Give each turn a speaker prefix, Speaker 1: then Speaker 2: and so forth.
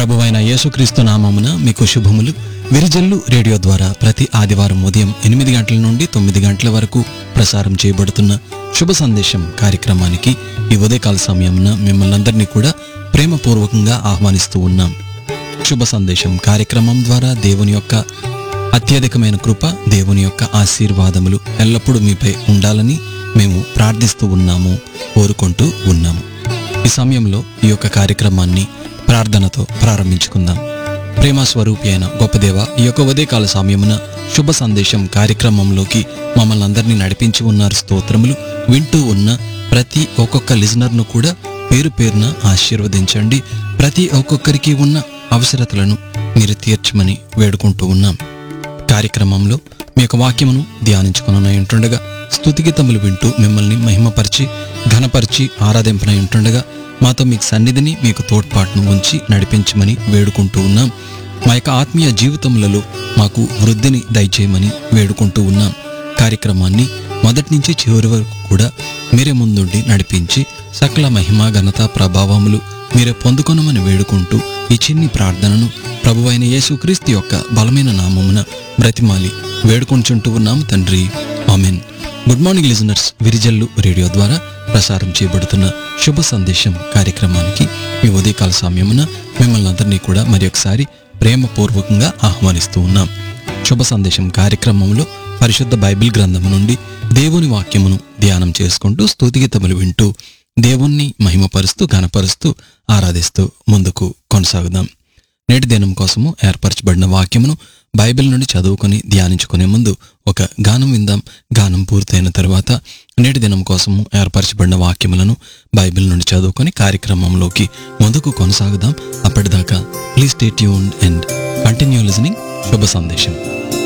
Speaker 1: ప్రభువైన యేసుక్రీస్తు నామమున మీకు శుభములు విరిజల్లు రేడియో ద్వారా ప్రతి ఆదివారం ఉదయం ఎనిమిది గంటల నుండి తొమ్మిది గంటల వరకు ప్రసారం చేయబడుతున్న శుభ సందేశం కార్యక్రమానికి ఈ ఉదయకాల సమయమున మిమ్మల్ని అందరినీ కూడా ప్రేమపూర్వకంగా ఆహ్వానిస్తూ ఉన్నాం శుభ సందేశం కార్యక్రమం ద్వారా దేవుని యొక్క అత్యధికమైన కృప దేవుని యొక్క ఆశీర్వాదములు ఎల్లప్పుడూ మీపై ఉండాలని మేము ప్రార్థిస్తూ ఉన్నాము కోరుకుంటూ ఉన్నాము ఈ సమయంలో ఈ యొక్క కార్యక్రమాన్ని ప్రార్థనతో ప్రారంభించుకుందాం ప్రేమ స్వరూపి అయిన గొప్ప దేవ ఈ యొక్క ఉదయకాల సమయమున శుభ సందేశం కార్యక్రమంలోకి మమ్మల్ని అందరినీ నడిపించి ఉన్నారు స్తోత్రములు వింటూ ఉన్న ప్రతి ఒక్కొక్క లిజనర్ను కూడా పేరు పేరున ఆశీర్వదించండి ప్రతి ఒక్కొక్కరికి ఉన్న అవసరతలను మీరు తీర్చమని వేడుకుంటూ ఉన్నాం కార్యక్రమంలో మీ యొక్క వాక్యమును ధ్యానించుకునై ఉంటుండగా స్తుతిగీతములు వింటూ మిమ్మల్ని మహిమపరిచి ఘనపరిచి ఆరాధింపనై ఉంటుండగా మాతో మీకు సన్నిధిని మీకు తోడ్పాటును ఉంచి నడిపించమని వేడుకుంటూ ఉన్నాం మా యొక్క ఆత్మీయ జీవితములలో మాకు వృద్ధిని దయచేయమని వేడుకుంటూ ఉన్నాం కార్యక్రమాన్ని మొదటి నుంచి చివరి వరకు కూడా మీరే ముందుండి నడిపించి సకల మహిమ ఘనత ప్రభావములు మీరే పొందుకొనమని వేడుకుంటూ ఈ చిన్ని ప్రార్థనను ప్రభువైన యేసుక్రీస్తు యొక్క బలమైన నామమున బ్రతిమాలి వేడుకొంచుంటూ ఉన్నాం తండ్రి amen good morning listeners Virijallu radio ద్వారా ప్రసారం చేయబడుతున్న శుభ సందేశం కార్యక్రమానికి మీ ఉదయకాల సమయమున మిమ్మల్ని అందరినీ కూడా మరి ఒకసారి ప్రేమపూర్వకంగా ఆహ్వానిస్తూ ఉన్నాం శుభ సందేశం కార్యక్రమంలో పరిశుద్ధ బైబిల్ గ్రంథము నుండి దేవుని వాక్యమును ధ్యానం చేసుకుంటూ స్తుతిగీతములు వింటూ దేవుణ్ణి మహిమపరుస్తూ ఘనపరుస్తూ ఆరాధిస్తూ ముందుకు కొనసాగుదాం నేటి దినం కోసము ఏర్పరచబడిన వాక్యమును బైబిల్ నుండి చదువుకొని ధ్యానించుకునే ముందు ఒక గానం విందాం గానం పూర్తయిన తర్వాత నేటి దినం కోసము ఏర్పరచబడిన వాక్యములను బైబిల్ నుండి చదువుకొని కార్యక్రమంలోకి ముందుకు కొనసాగుదాం అప్పటిదాకా please stay tune and continue listening శుభ సందేశం